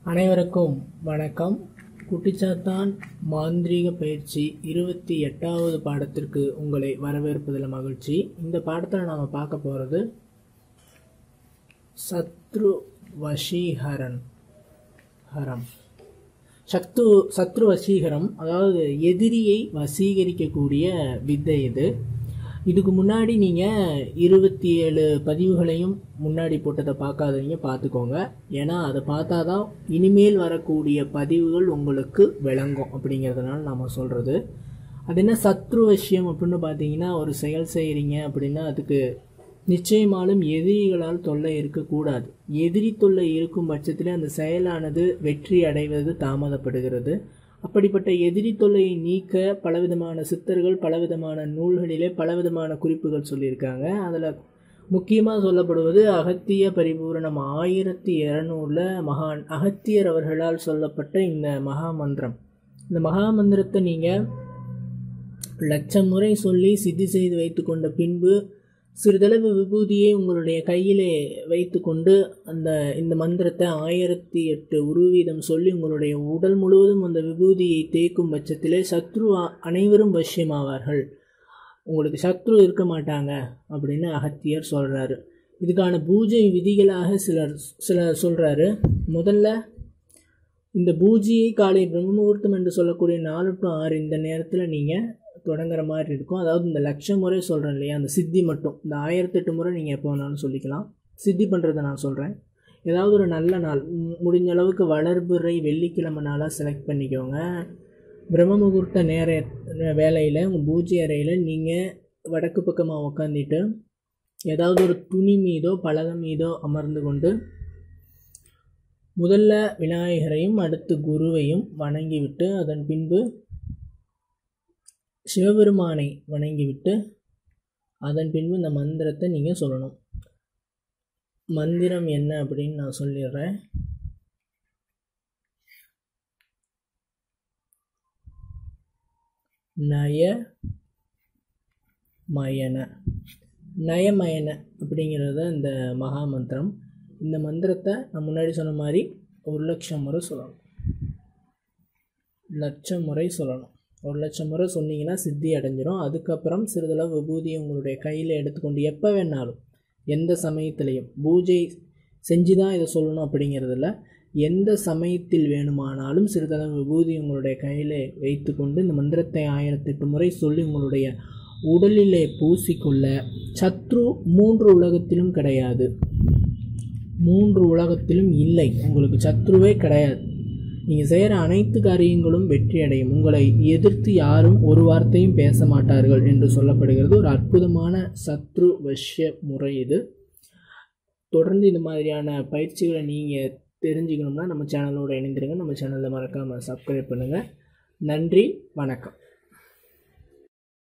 அனைவருக்கும் வணக்கம் குட்டிச்சாத்தான் மாந்திரீக பயிற்சி இருபத்தி எட்டாவது பாடத்திற்கு உங்களை வரவேற்பதில் மகிழ்ச்சி இந்த பாடத்தில் நாம் பார்க்க போகிறது சத்ரு வசீகரன் ஹரம் சத்ரு சத்ரு வசீகரம் அதாவது எதிரியை வசீகரிக்கக்கூடிய வித்தை இது இதுக்கு முன்னாடி நீங்கள் இருபத்தி ஏழு பதிவுகளையும் முன்னாடி போட்டதை பார்க்காதவங்க பார்த்துக்கோங்க ஏன்னா அதை பார்த்தா தான் இனிமேல் வரக்கூடிய பதிவுகள் உங்களுக்கு விளங்கும் அப்படிங்கிறதுனால நாம் சொல்கிறது அது என்ன சத்ரு விஷயம் அப்படின்னு பார்த்தீங்கன்னா ஒரு செயல் செய்கிறீங்க அப்படின்னா அதுக்கு நிச்சயமாலும் எதிரிகளால் தொல்லை இருக்கக்கூடாது எதிரி தொல்லை இருக்கும் பட்சத்தில் அந்த செயலானது வெற்றி அடைவது தாமதப்படுகிறது அப்படிப்பட்ட எதிரி தொல்லையை நீக்க பலவிதமான சித்தர்கள் பலவிதமான நூல்களிலே பலவிதமான குறிப்புகள் சொல்லியிருக்காங்க அதில் முக்கியமாக சொல்லப்படுவது அகத்திய பரிபூரணம் ஆயிரத்தி இரநூறில் மகான் அகத்தியர் அவர்களால் சொல்லப்பட்ட இந்த மகா மந்திரம் இந்த மகா மந்திரத்தை நீங்கள் லட்சம் முறை சொல்லி சித்தி செய்து வைத்து கொண்ட பின்பு சிறிதளவு விபூதியை உங்களுடைய கையிலே வைத்துக்கொண்டு அந்த இந்த மந்திரத்தை ஆயிரத்தி எட்டு உருவீதம் சொல்லி உங்களுடைய உடல் முழுவதும் அந்த விபூதியை தேய்க்கும் பட்சத்திலே சத்ரு அனைவரும் வசியமாவார்கள் உங்களுக்கு சத்ரு இருக்க மாட்டாங்க அப்படின்னு அகத்தியர் சொல்கிறாரு இதுக்கான பூஜை விதிகளாக சிலர் சிலர் சொல்கிறாரு முதல்ல இந்த பூஜையை காலை பிரம்ம முகூர்த்தம் என்று சொல்லக்கூடிய நாலு டு ஆறு இந்த நேரத்தில் நீங்கள் தொடங்குற மாதிரி இருக்கும் அதாவது இந்த லட்சம் முறை சொல்கிறேன் இல்லையா அந்த சித்தி மட்டும் இந்த ஆயிரத்தெட்டு முறை நீங்கள் எப்போ வேணாலும் சொல்லிக்கலாம் சித்தி பண்ணுறதை நான் சொல்கிறேன் ஏதாவது ஒரு நல்ல நாள் முடிஞ்ச அளவுக்கு வளர்புறை வெள்ளிக்கிழமை நாளாக செலக்ட் பண்ணிக்கோங்க பிரம்ம முகூர்த்த நேர வேலையில் உங்கள் பூஜை அறையில் நீங்கள் வடக்கு பக்கமாக உட்காந்துட்டு ஏதாவது ஒரு துணி மீதோ பலகம் மீதோ அமர்ந்து கொண்டு முதல்ல விநாயகரையும் அடுத்து குருவையும் வணங்கிவிட்டு அதன் பின்பு சிவபெருமானை வணங்கிவிட்டு அதன் பின்பு இந்த மந்திரத்தை நீங்கள் சொல்லணும் மந்திரம் என்ன அப்படின்னு நான் சொல்லிடுறேன் நய மயன நயமயன அப்படிங்கிறத இந்த மகா மந்திரம் இந்த மந்திரத்தை நான் முன்னாடி சொன்ன மாதிரி ஒரு லட்சம் முறை சொல்லணும் லட்சம் முறை சொல்லணும் ஒரு லட்சம் முறை சொன்னீங்கன்னா சித்தி அடைஞ்சிரும் அதுக்கப்புறம் சிறிதளவு விபூதியை உங்களுடைய கையில் எடுத்துக்கொண்டு எப்போ வேணாலும் எந்த சமயத்திலையும் பூஜை செஞ்சு தான் இதை சொல்லணும் அப்படிங்கிறதில்ல எந்த சமயத்தில் வேணுமானாலும் சிறிதளவு விபூதி உங்களுடைய கையில் வைத்துக்கொண்டு இந்த மந்திரத்தை ஆயிரத்தெட்டு முறை சொல்லி உங்களுடைய உடலிலே பூசிக்கொள்ள சத்ரு மூன்று உலகத்திலும் கிடையாது மூன்று உலகத்திலும் இல்லை உங்களுக்கு சத்ருவே கிடையாது நீங்கள் செய்கிற அனைத்து காரியங்களும் வெற்றி அடையும் உங்களை எதிர்த்து யாரும் ஒரு வார்த்தையும் பேச மாட்டார்கள் என்று சொல்லப்படுகிறது ஒரு அற்புதமான சத்ரு வஷ்ய முறை இது தொடர்ந்து இந்த மாதிரியான பயிற்சிகளை நீங்கள் தெரிஞ்சுக்கணும்னா நம்ம சேனலோடு இணைந்திருங்க நம்ம சேனலில் மறக்காமல் சப்ஸ்கிரைப் பண்ணுங்கள் நன்றி வணக்கம்